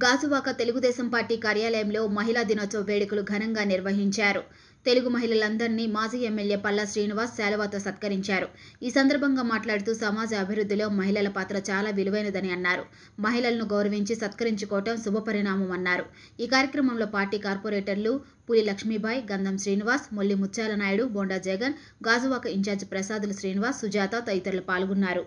Gajuwaka Telugu Desam party కార్యాలయంలో మహిళా దినోత్సవ వేడుకలు ఘనంగా నిర్వహించారు తెలుగు మహిళలందరినీ మాజీ ఎమ్మెల్యే పల్లా శ్రీనివాస్ శాలువాతో సత్కరించారు ఈ సందర్భంగా మాట్లాడుతూ సమాజ అభివృద్ధిలో మహిళల పాత్ర చాలా విలువైనదని అన్నారు మహిళలను గౌరవించి సత్కరించుకోవటం శుభపరిణామం అన్నారు ఈ కార్యక్రమంలో పార్టీ కార్పొరేటర్లు పులి లక్ష్మీబాయ్ గంధం శ్రీనివాస్ మొల్లి ముత్యాల నాయుడు బొండా జగన్ గాజువాక ఇన్ఛార్జ్ ప్రసాదుల శ్రీనివాస్ సుజాత తదితరులు పాల్గొన్నారు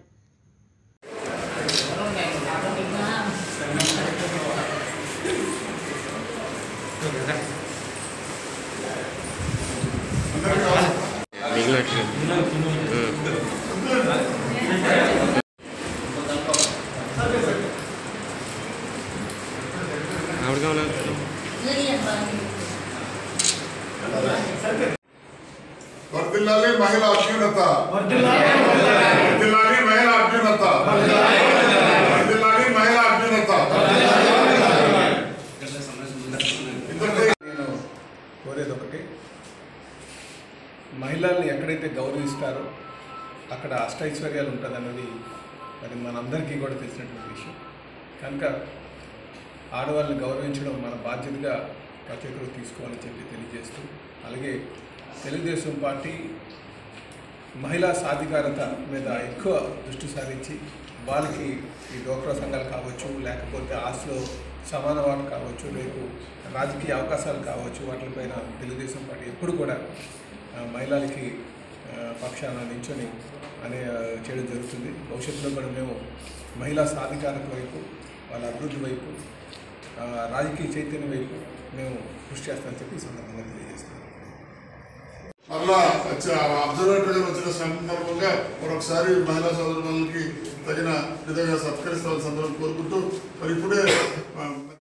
మిగిలినట్లు ఆవిడ కావాలా వర్దిల్లాలి మహిళా అభ్యున్నత వర్దిల్లాలి మహిళా అభ్యున్నత వర్దిల్లాలి మహిళా అభ్యున్నత ఇద్దరిది నేను కోరేది ఒకటి మహిళల్ని ఎక్కడైతే గౌరవిస్తారో అక్కడ అష్టైశ్వర్యాలు ఉంటుంది అన్నది మరి మనందరికీ కూడా తెలిసినటువంటి విషయం కనుక ఆడవాళ్ళని గౌరవించడం మన బాధ్యతగా ప్రతి ఒక్కరు తీసుకోవాలని చెప్పి తెలియజేస్తూ అలాగే తెలుగుదేశం పార్టీ మహిళా సాధికారత మీద ఎక్కువ దృష్టి సారించి వాళ్ళకి ఈ డోక్రా సంఘాలు కావచ్చు లేకపోతే ఆస్తిలో సమాన వాటా కావచ్చు రేపు రాజకీయ అవకాశాలు కావచ్చు వాటిపైన తెలుగుదేశం పార్టీ ఎప్పుడు కూడా ఆ, మహిళలకి ఆ, పక్షాన నించొని అనే ఆ, చేయడం జరుగుతుంది భవిష్యత్తులో కూడా మేము మహిళా సాధికారత వైపు వాళ్ళ అభివృద్ధి వైపు ఆ, రాజకీయ చైతన్యం వైపు మేము కృషి చేస్తామని చెప్పి ఈ సందర్భంగా తెలియజేస్తున్నాం మరలా అబ్జర్వేటరీ వచ్చిన సందర్భంగా మరొకసారి మహిళా సోదరులకి తగిన విధంగా సత్కరిస్తామని సందర్భం కోరుకుంటూ మరి ఇప్పుడే ఆ,